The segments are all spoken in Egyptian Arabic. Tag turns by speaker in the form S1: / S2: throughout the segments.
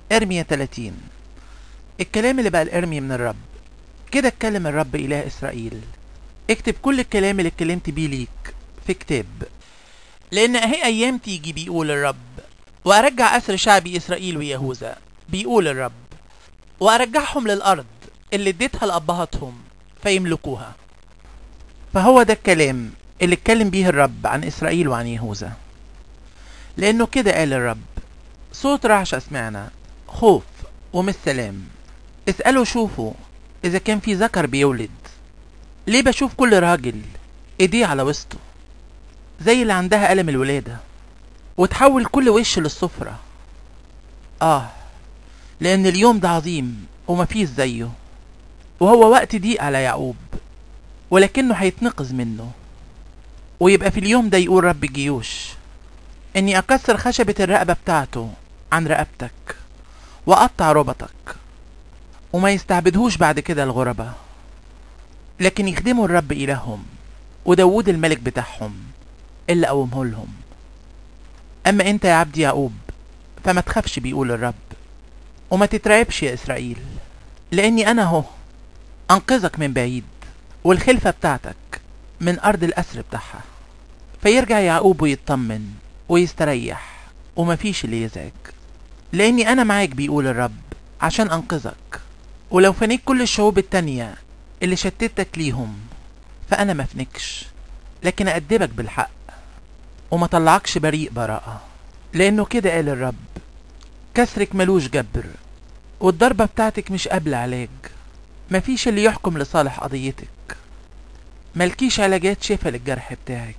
S1: ارميا 30 الكلام اللي بقى الارمي من الرب كده اتكلم الرب إله إسرائيل اكتب كل الكلام اللي اتكلمت بيه ليك في كتاب لأن أهي أيام تيجي بيقول الرب وأرجع أسر شعبي إسرائيل ويهوذا بيقول الرب وأرجعهم للأرض اللي اديتها لأبهاتهم فيملكوها فهو ده الكلام اللي اتكلم بيه الرب عن إسرائيل وعن يهوذا لأنه كده قال الرب صوت رعشة سمعنا خوف ومش سلام اسألوا شوفوا إذا كان في ذكر بيولد ليه بشوف كل راجل ايديه على وسطه زي اللي عندها ألم الولادة وتحول كل وش للصفرة آه لأن اليوم ده عظيم ومفيش زيه وهو وقت ضيق على يعقوب ولكنه هيتنقذ منه ويبقى في اليوم ده يقول رب الجيوش إني أكسر خشبة الرقبة بتاعته عن رقبتك وأقطع ربطك وما يستعبدهوش بعد كده الغرباء لكن يخدموا الرب إلههم وداود الملك بتاعهم اللي قومه لهم أما أنت يا عبد يعقوب فما تخافش بيقول الرب وما تترعبش يا إسرائيل لأني أنا هو أنقذك من بعيد والخلفة بتاعتك من أرض الأسر بتاعها فيرجع يعقوب ويطمن ويستريح ومفيش اللي يزعج لأني أنا معاك بيقول الرب عشان أنقذك ولو فنيك كل الشعوب التانية اللي شتتك ليهم فأنا مفنكش لكن أأدبك بالحق وما طلعكش بريء براءة لأنه كده قال الرب كسرك ملوش جبر والضربة بتاعتك مش قابلة علاج مفيش اللي يحكم لصالح قضيتك ملكيش علاجات شفا للجرح بتاعك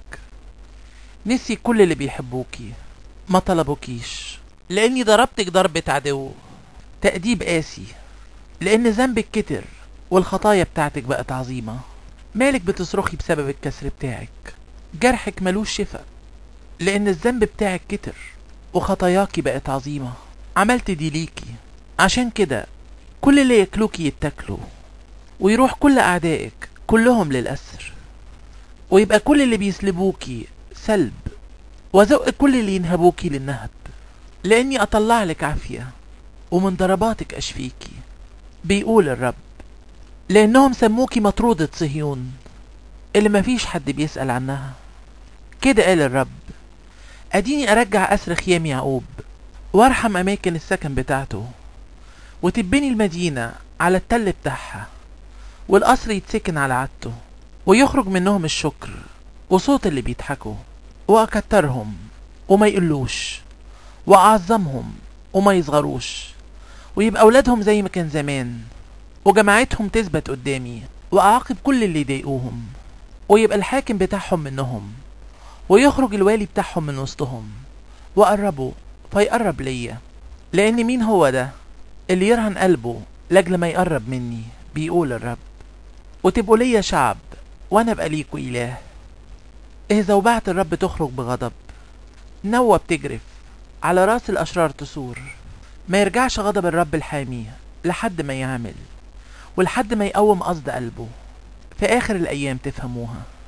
S1: نسي كل اللي بيحبوكي ما طلبوكيش لاني ضربتك ضربة عدو تأديب قاسي لان ذنبك كتر والخطايا بتاعتك بقت عظيمة مالك بتصرخي بسبب الكسر بتاعك جرحك ملوش شفا لان الذنب بتاعك كتر وخطاياكي بقت عظيمة عملت دي ليكي عشان كده كل اللي ياكلوكي يتاكلوا ويروح كل اعدائك كلهم للأسر ويبقى كل اللي بيسلبوكي سلب وزق كل اللي ينهبوكي للنهب لاني اطلع لك عافية ومن ضرباتك اشفيكي بيقول الرب لانهم سموكي مطرودة صهيون اللي مفيش حد بيسأل عنها كده قال الرب اديني ارجع اسر خيام يعقوب وارحم اماكن السكن بتاعته وتبني المدينة على التل بتاعها والقصر يتسكن على عادته ويخرج منهم الشكر وصوت اللي بيضحكوا واكترهم وما يقلوش واعظمهم وما يصغروش ويبقى اولادهم زي ما كان زمان وجماعتهم تثبت قدامي واعاقب كل اللي يضايقوهم ويبقى الحاكم بتاعهم منهم ويخرج الوالي بتاعهم من وسطهم وقربوا فيقرب ليا لان مين هو ده اللي يرهن قلبه لاجل ما يقرب مني بيقول الرب وتبقوا ليا شعب وانا ابقى ليكوا اله اذا وبعت الرب تخرج بغضب نوى بتجرف على راس الاشرار تثور ما يرجعش غضب الرب الحامي لحد ما يعمل ولحد ما يقوم قصد قلبه في اخر الايام تفهموها